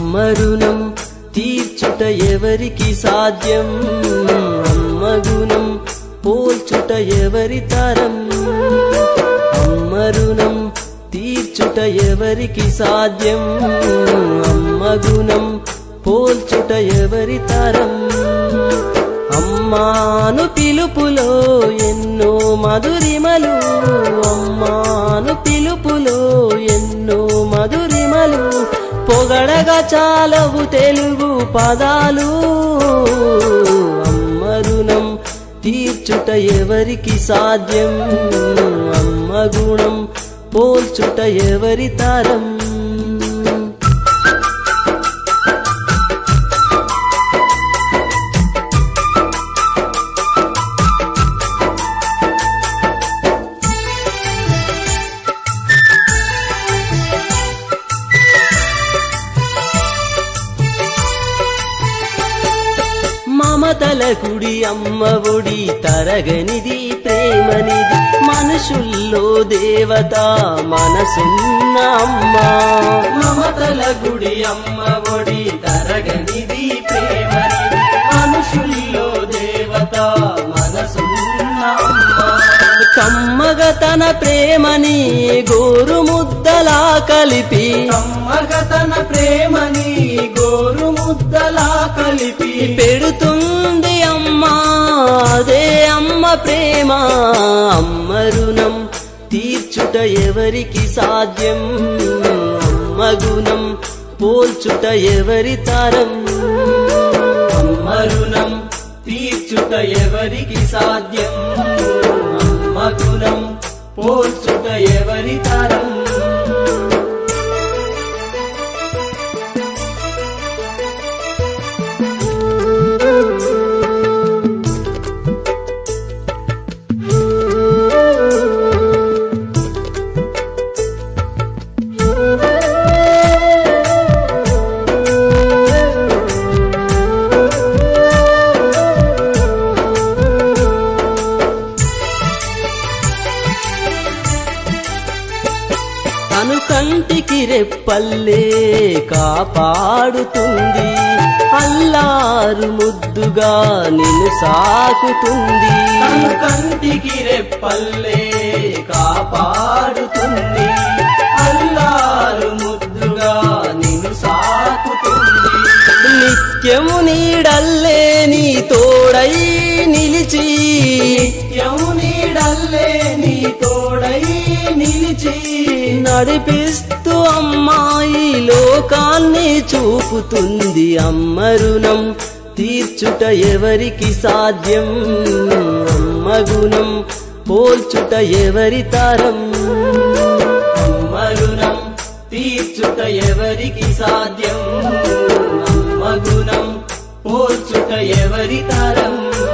అమ్మరుణం తీర్చుట ఎవరికి సాధ్యం అమ్మగుణం పోల్చుట ఎవరి తరం అమ్మరుణం తీర్చుట ఎవరికి సాధ్యం అమ్మగుణం పోల్చుట ఎవరి తరం అమ్మాను పిలుపులో ఎన్నో మధురిమలు అమ్మాను పిలుపులో ఎన్నో మధురిమలు పొగడగా చాలవు తెలుగు పదాలు అమ్మరుణం తీర్చుట ఎవరికి సాధ్యం అమ్మ గుణం పోల్చుట ఎవరి తరం మమతల కుడి అమ్మ ఒడి తరగనిది ప్రేమనిది మనుషుల్లో దేవత మనసున్న అమ్మ మమతల గుడి అమ్మ ఒడి తరగనిది ప్రేమనిది మనుషుల్లో దేవత మనసున్న అమ్మ కమ్మగ తన ప్రేమని గోరు ముద్దలా కలిపి కమ్మగ తన ప్రేమని గోరు ముద్దలా కలిపి పెడుతుంది అమ్మా అదే అమ్మ ప్రేమ అమ్మ రుణం తీర్చుట ఎవరికి సాధ్యం అమ్మ గుణం పోల్చుట ఎవరి తరం అమ్మ రుణం తీర్చుట ఎవరికి సాధ్యం అమ్మ గుణం పోల్చుట ఎవరి తరం తను కంటికి రెప్పల్లే కాపాడుతుంది అల్లారు ముద్దుగా నిన్ను సాకుతుంది తను కంటికి రెప్పల్లే కాపాడుతుంది అల్లారు ముద్దుగా నిన్ను సాకుతుంది నిత్యము నీడల్లే నీ తోడై నిలిచి నిత్యము నీడల్లే నీ తోడై నిలిచి నడిపిస్తూ అమ్మాయి లోకాన్ని చూపుతుంది అమ్మ రుణం తీర్చుట ఎవరికి సాధ్యం అమ్మ గుణం పోల్చుట ఎవరి తరం అమ్మ రుణం తీర్చుట ఎవరికి సాధ్యం అమ్మ గుణం పోల్చుట ఎవరి తరం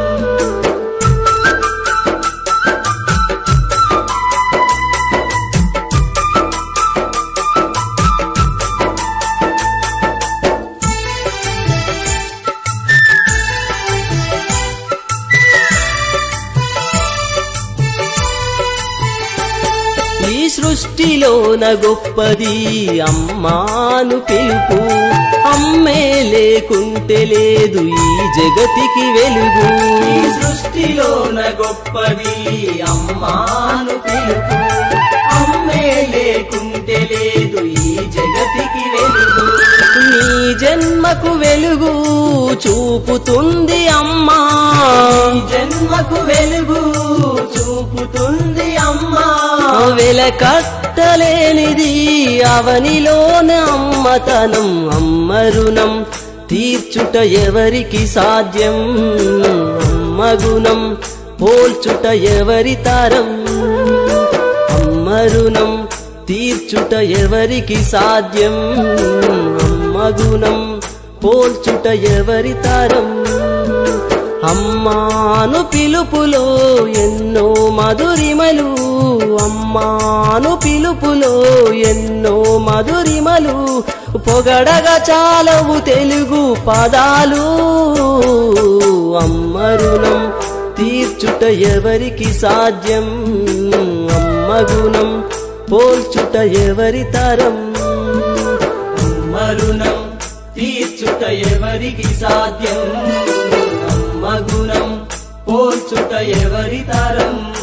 ఈ సృష్టిలోన గొప్పది అమ్మాను పిలుపు అమ్మే లేకుంటే లేదు ఈ జగతికి వెలుగు ఈ సృష్టిలోన గొప్పది అమ్మాను పిలుపు అమ్మే లేకుంటే లేదు ఈ జగతికి వెలుగు నీ జన్మకు వెలుగు చూపుతుంది అమ్మా జన్మకు వెలుగు చూపుతుంది అమ్మా వెలకట్టలేనిది అవనిలోన అమ్మతనం అమ్మ రుణం తీర్చుట ఎవరికి సాధ్యం అమ్మ గుణం పోల్చుట ఎవరి తరం అమ్మ రుణం తీర్చుట ఎవరికి సాధ్యం అమ్మ గుణం పోల్చుట ఎవరి తరం అమ్మాను పిలుపులో ఎన్నో మధురిమలు అమ్మాను పిలుపులో ఎన్నో మధురిమలు పొగడగా చాలవు తెలుగు పదాలు అమ్మ రుణం తీర్చుట ఎవరికి సాధ్యం అమ్మ గుణం పోల్చుట ఎవరి తరం అమ్మ రుణం తీర్చుట ఎవరికి సాధ్యం అమ్మ గుణం పోల్చుట ఎవరి తరం